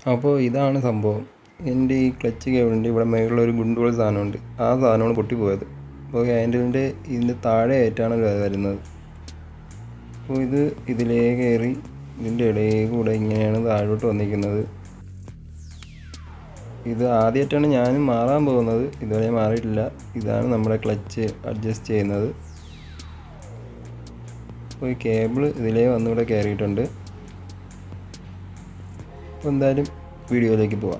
അപ്പോൾ ഇതാണ് സംഭവം എൻ്റെ ഈ ക്ലച്ച് കേബിളിൻ്റെ ഇവിടെ മേളിലൊരു ഗുണ്ടുകൾ സാധനമുണ്ട് ആ സാധനമാണ് പൊട്ടിപ്പോയത് അപ്പോൾ ഹാൻഡിലിൻ്റെ ഇതിൻ്റെ താഴെയായിട്ടാണ് ഇത് വരുന്നത് അപ്പോൾ ഇത് ഇതിലേ കയറി ഇതിൻ്റെ ഇടയിൽ കൂടെ ഇങ്ങനെയാണ് താഴോട്ട് വന്നിരിക്കുന്നത് ഇത് ആദ്യമായിട്ടാണ് ഞാനും മാറാൻ പോകുന്നത് ഇതുവരെ മാറിയിട്ടില്ല ഇതാണ് നമ്മുടെ ക്ലച്ച് അഡ്ജസ്റ്റ് ചെയ്യുന്നത് അപ്പോൾ ഈ കേബിൾ ഇതിലേ വന്നിവിടെ കയറിയിട്ടുണ്ട് അപ്പോൾ എന്തായാലും വീഡിയോയിലേക്ക് പോവാം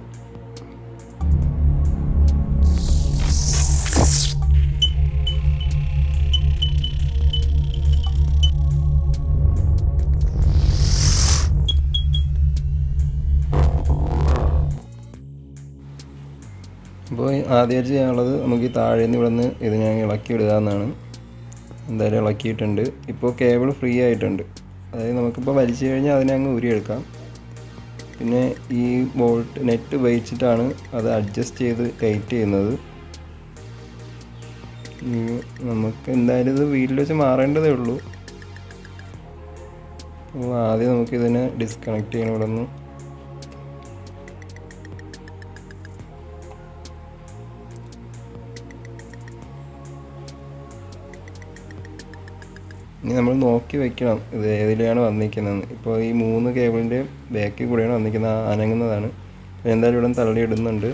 അപ്പോൾ ആദ്യമായിട്ട് ചെയ്യാനുള്ളത് നമുക്ക് ഈ താഴെ നിന്ന് ഇവിടെ നിന്ന് ഇത് ഞാൻ ഇളക്കി ഇടുക എന്നാണ് എന്തായാലും ഇളക്കിയിട്ടുണ്ട് ഇപ്പോൾ കേബിൾ ഫ്രീ ആയിട്ടുണ്ട് അതായത് നമുക്കിപ്പോൾ വലിച്ചു കഴിഞ്ഞാൽ അതിനെ അങ്ങ് ഊരിയെടുക്കാം പിന്നെ ഈ ബോൾട്ട് നെറ്റ് ഉപയോഗിച്ചിട്ടാണ് അത് അഡ്ജസ്റ്റ് ചെയ്ത് ടൈറ്റ് ചെയ്യുന്നത് ഉം, നമുക്ക് എന്തായാലും ഇത് വീട്ടിൽ വെച്ച് മാറേണ്ടതേ ഉള്ളൂ അപ്പോൾ ആദ്യം നമുക്കിതിനെ ഡിസ്കണക്ട് ചെയ്യണം ഇവിടെ നിന്ന് ഇനി നമ്മൾ നോക്കി വെക്കണം ഇത് ഏതിലാണ് വന്നിരിക്കുന്നതെന്ന് ഇപ്പോൾ ഈ മൂന്ന് കേബിളിൻ്റെ ബാക്കിൽ കൂടെയാണ് വന്നിരിക്കുന്നത് ആ അനങ്ങുന്നതാണ് അപ്പോൾ എന്തായാലും ഇവിടെ തള്ളി ഇടുന്നുണ്ട്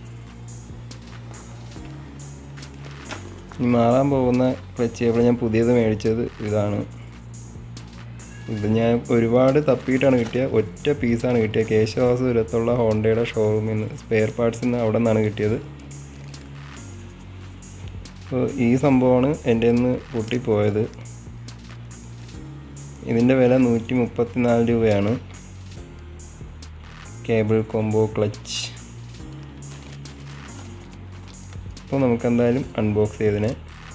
ഇനി മാറാൻ പോകുന്ന ക്ലച്ച് കേബിൾ ഞാൻ പുതിയത് മേടിച്ചത് ഇതാണ് ഇത് ഞാൻ ഒരുപാട് തപ്പിയിട്ടാണ് കിട്ടിയ ഒറ്റ പീസാണ് കിട്ടിയത് കേശവാസപുരത്തുള്ള ഹോണ്ടയുടെ ഷോറൂമിൽ നിന്ന് സ്പെയർ പാർട്സിൽ നിന്ന് അവിടെ നിന്നാണ് കിട്ടിയത് അപ്പോൾ ഈ സംഭവമാണ് എൻ്റെ നിന്ന് പൊട്ടിപ്പോയത് ഇതിൻ്റെ വില നൂറ്റി മുപ്പത്തിനാല് രൂപയാണ് കേബിൾ കോംബോ ക്ലച്ച് അപ്പോൾ നമുക്ക് എന്തായാലും അൺബോക്സ് ചെയ്തതിനെ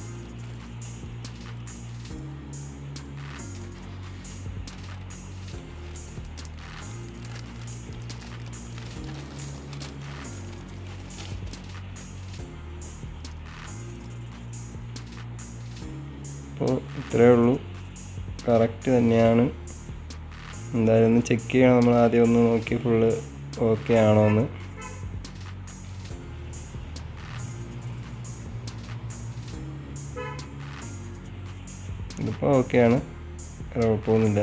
അപ്പോൾ ഇത്രയേ ഉള്ളൂ കറക്റ്റ് തന്നെയാണ് എന്തായാലും ഒന്ന് ചെക്ക് ചെയ്യണം നമ്മൾ ആദ്യം ഒന്ന് നോക്കി ഫുള്ള് ഓക്കെ ആണോ എന്ന് ഇതിപ്പോൾ ഓക്കെയാണ് കുഴപ്പമൊന്നുമില്ല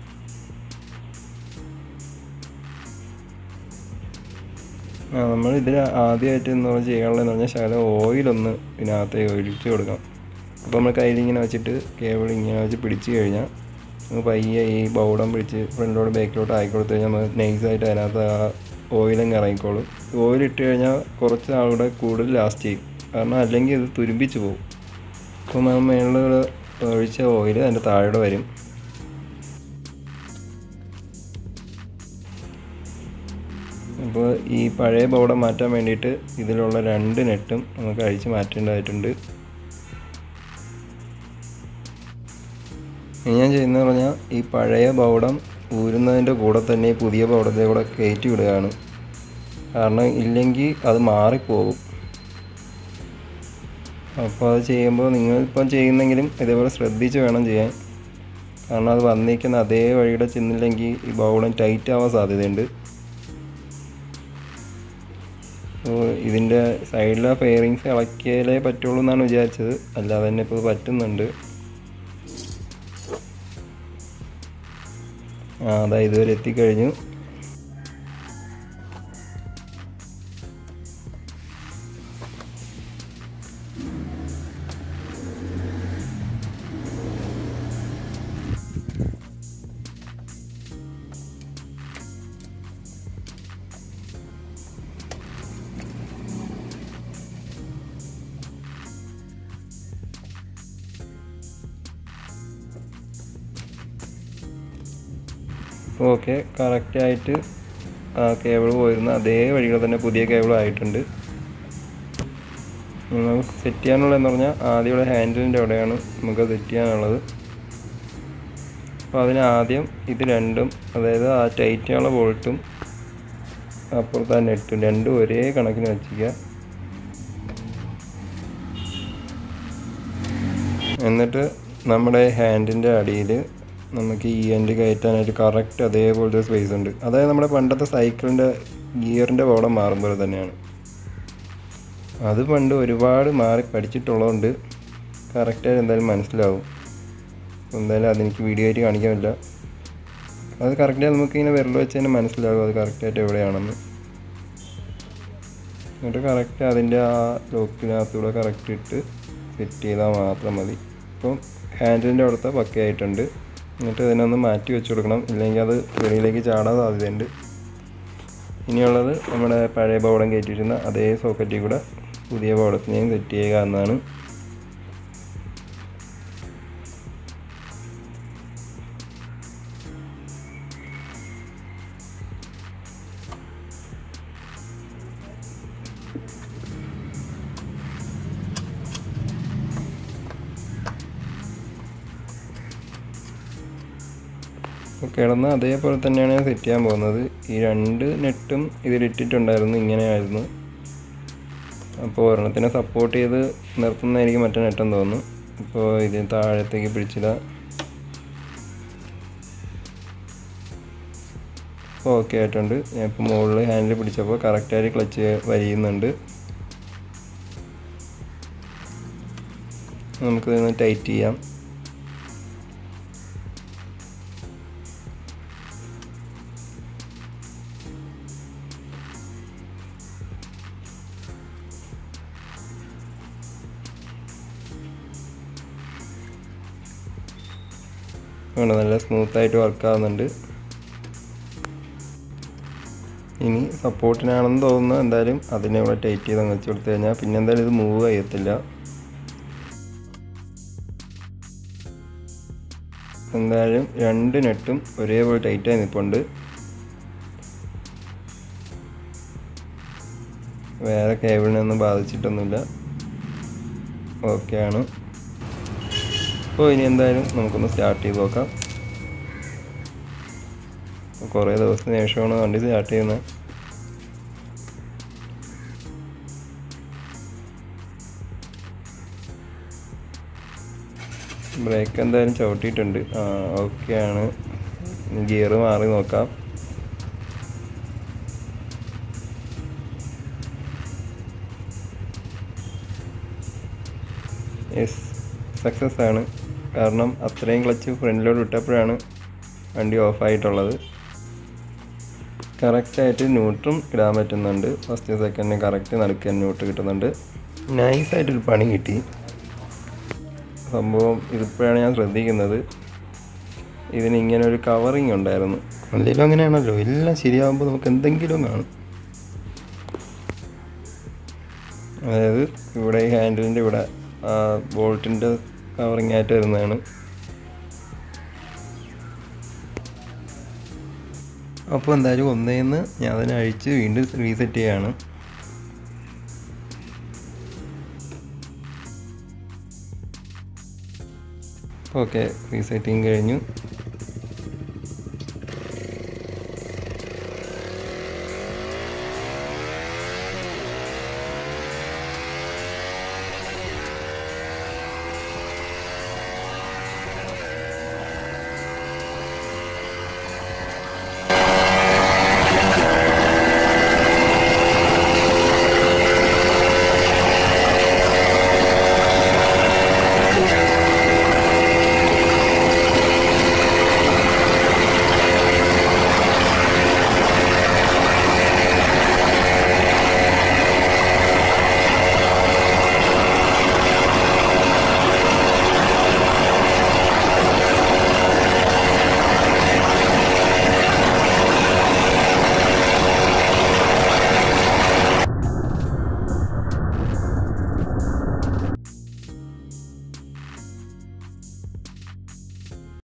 ആ നമ്മൾ ഇതിൽ ആദ്യമായിട്ട് എന്ന് പറഞ്ഞാൽ ചെയ്യാനുള്ളതെന്ന് പറഞ്ഞാൽ ശകലം ഓയിലൊന്ന് ഇതിനകത്ത് ഒഴിച്ച് കൊടുക്കാം അപ്പോൾ നമ്മൾ കയ്യിലിങ്ങനെ വെച്ചിട്ട് കേബിൾ ഇങ്ങനെ വെച്ച് പിടിച്ച് കഴിഞ്ഞാൽ നമുക്ക് പയ്യെ ഈ ബൗഡം പിടിച്ച് ഫ്രണ്ടിലോട്ട് ബാക്കിലോട്ട് ആക്കി കൊടുത്തു കഴിഞ്ഞാൽ നമുക്ക് നൈസായിട്ട് അതിനകത്ത് ആ ഓയിലങ്ങ് ഇറങ്ങിക്കോളും ഓയിൽ ഇട്ട് കഴിഞ്ഞാൽ കുറച്ച് നാളുകൂടെ കൂടുതൽ ലാസ്റ്റ് ചെയ്യും കാരണം അല്ലെങ്കിൽ ഇത് തുരുമ്പിച്ച് പോകും അപ്പോൾ നമ്മൾ മേളിൽ ഒഴിച്ച ഓയിൽ അതിൻ്റെ താഴെ വരും അപ്പോൾ ഈ പഴയ ബോർഡ് മാറ്റാൻ വേണ്ടിയിട്ട് ഇതിലുള്ള രണ്ട് നെട്ടും നമുക്ക് അഴിച്ച് മാറ്റേണ്ടതായിട്ടുണ്ട് ഇനി ഞാൻ ചെയ്യുന്നത് പറഞ്ഞാൽ ഈ പഴയ ബൗഡം ഊരുന്നതിൻ്റെ കൂടെ തന്നെ ഈ പുതിയ ബൗഡത്തെ കൂടെ കയറ്റി വിടുകയാണ് കാരണം ഇല്ലെങ്കിൽ അത് മാറിപ്പോകും അപ്പോൾ അത് ചെയ്യുമ്പോൾ നിങ്ങളിപ്പം ചെയ്യുന്നെങ്കിലും ഇതേപോലെ ശ്രദ്ധിച്ച് വേണം ചെയ്യാൻ കാരണം അത് വന്നിരിക്കുന്ന അതേ വഴിയുടെ ചെന്നില്ലെങ്കിൽ ഈ ബൗഡം ടൈറ്റ് ആവാൻ സാധ്യതയുണ്ട് അപ്പോൾ ഇതിൻ്റെ സൈഡിലെ ഫെയറിങ്സ് ഇളക്കിയാലേ പറ്റുള്ളൂ എന്നാണ് വിചാരിച്ചത് അല്ലാതെ തന്നെ ഇപ്പോൾ പറ്റുന്നുണ്ട് ആ അതാ ഇതുവരെ എത്തിക്കഴിഞ്ഞു ഓക്കെ കറക്റ്റായിട്ട് ആ കേബിൾ പോയിരുന്ന അതേ വഴികൾ തന്നെ പുതിയ കേബിൾ ആയിട്ടുണ്ട് നമുക്ക് സെറ്റ് ചെയ്യാനുള്ളതെന്ന് പറഞ്ഞാൽ ആദ്യം ഇവിടെ ഹാൻഡിലിൻ്റെ അവിടെയാണ് നമുക്ക് സെറ്റ് ചെയ്യാനുള്ളത് അപ്പോൾ അതിന് ആദ്യം ഇത് രണ്ടും അതായത് ആ ടൈറ്റ് ചെയ്യാനുള്ള ബോൾട്ടും അപ്പുറത്ത് ആ നെട്ടും രണ്ടും ഒരേ കണക്കിന് വെച്ചിരിക്കുക എന്നിട്ട് നമ്മുടെ ഹാൻഡിൻ്റെ അടിയിൽ നമുക്ക് ഈ എൻഡ് കയറ്റാനായിട്ട് കറക്റ്റ് അതേപോലത്തെ സ്പേസ് ഉണ്ട് അതായത് നമ്മുടെ പണ്ടത്തെ സൈക്കിളിൻ്റെ ഗിയറിൻ്റെ പവടം മാറുമ്പോൾ തന്നെയാണ് അത് പണ്ട് ഒരുപാട് മാറി പഠിച്ചിട്ടുള്ളതുകൊണ്ട് കറക്റ്റായിട്ട് എന്തായാലും മനസ്സിലാവും എന്തായാലും അതെനിക്ക് വീഡിയോ ആയിട്ട് കാണിക്കാൻ പറ്റില്ല അത് കറക്റ്റായി നമുക്കിങ്ങനെ വിരൽ വെച്ച് തന്നെ മനസ്സിലാകും അത് കറക്റ്റായിട്ട് എവിടെയാണെന്ന് എന്നിട്ട് കറക്റ്റ് അതിൻ്റെ ആ ലോക്കിനകത്തൂടെ കറക്റ്റ് ഇട്ട് സെറ്റ് ചെയ്താൽ മാത്രം മതി ഇപ്പം ഹാൻഡിലിൻ്റെ അവിടുത്തെ പക്കയായിട്ടുണ്ട് എന്നിട്ട് ഇതിനൊന്ന് മാറ്റി വെച്ച് കൊടുക്കണം ഇല്ലെങ്കിൽ അത് വെളിയിലേക്ക് ചാടാൻ സാധ്യതയുണ്ട് ഇനിയുള്ളത് നമ്മുടെ പഴയ ബോർഡം കയറ്റിയിരുന്ന അതേ സോക്കറ്റിൽ കൂടെ പുതിയ ബോർഡത്തിനെയും സെറ്റ് ചെയ്യുക എന്നാണ് കിടന്ന് അതേപോലെ തന്നെയാണ് ഞാൻ സെറ്റ് ചെയ്യാൻ പോകുന്നത് ഈ രണ്ട് നെട്ടും ഇതിലിട്ടിട്ടുണ്ടായിരുന്നു ഇങ്ങനെയായിരുന്നു അപ്പോൾ ഒരെണ്ണത്തിനെ സപ്പോർട്ട് ചെയ്ത് നിർത്തുന്നതായിരിക്കും മറ്റേ നെട്ടെന്ന് തോന്നുന്നു ഇപ്പോൾ ഇതിന് താഴത്തേക്ക് പിടിച്ചില്ല ഇപ്പോൾ ഓക്കെ ആയിട്ടുണ്ട് ഞാൻ ഇപ്പോൾ മുകളിൽ ഹാൻഡിൽ പിടിച്ചപ്പോൾ കറക്റ്റായിട്ട് ക്ലച്ച് വലിയുന്നുണ്ട് നമുക്ക് ഇതൊന്ന് ടൈറ്റ് ചെയ്യാം വേണം നല്ല സ്മൂത്തായിട്ട് വർക്ക് ആവുന്നുണ്ട് ഇനി സപ്പോർട്ടിനാണെന്ന് തോന്നുന്നു എന്തായാലും അതിനെ ഇവിടെ ടൈറ്റ് ചെയ്ത് അങ്ങ് വെച്ച് കൊടുത്തു കഴിഞ്ഞാൽ പിന്നെ എന്തായാലും ഇത് മൂവ് ചെയ്യത്തില്ല എന്തായാലും രണ്ട് നെട്ടും ഒരേപോലെ ടൈറ്റായി നിൽപ്പുണ്ട് വേറെ കേബിളിനൊന്നും ബാധിച്ചിട്ടൊന്നുമില്ല ഓക്കെയാണ് അപ്പോൾ ഇനി എന്തായാലും നമുക്കൊന്ന് സ്റ്റാർട്ട് ചെയ്ത് നോക്കാം കുറേ ദിവസത്തിന് ശേഷമാണ് വണ്ടി സ്റ്റാർട്ട് ചെയ്യുന്നത് ബ്രേക്ക് എന്തായാലും ചവിട്ടിയിട്ടുണ്ട് ആ ഓക്കെയാണ് ഗിയർ മാറി നോക്കാം യെസ് സക്സസ് ആണ് കാരണം അത്രയും ക്ലച്ച് ഫ്രണ്ടിലോട്ട് വിട്ടപ്പോഴാണ് വണ്ടി ഓഫായിട്ടുള്ളത് കറക്റ്റായിട്ട് ന്യൂട്രും ഇടാൻ പറ്റുന്നുണ്ട് ഫസ്റ്റ് സെക്കൻഡിന് കറക്റ്റ് നടുക്കാൻ ന്യൂട്ര് കിട്ടുന്നുണ്ട് നൈസായിട്ടൊരു പണി കിട്ടി സംഭവം ഇതിപ്പോഴാണ് ഞാൻ ശ്രദ്ധിക്കുന്നത് ഇതിന് ഇങ്ങനെ ഒരു കവറിങ് ഉണ്ടായിരുന്നു എന്തെങ്കിലും അങ്ങനെയാണല്ലോ എല്ലാം ശരിയാകുമ്പോൾ നമുക്ക് എന്തെങ്കിലും കാണും അതായത് ഇവിടെ ഈ ഹാൻഡിലിൻ്റെ ഇവിടെ ആ ബോൾട്ടിൻ്റെ കവറിങ് ആയിട്ട് വരുന്നതാണ് അപ്പോൾ എന്തായാലും ഒന്നേന്ന് ഞാൻ അതിനെ അഴിച്ച് വീണ്ടും റീസെറ്റ് ചെയ്യാണ് ഓക്കെ റീസെറ്റിങ് കഴിഞ്ഞു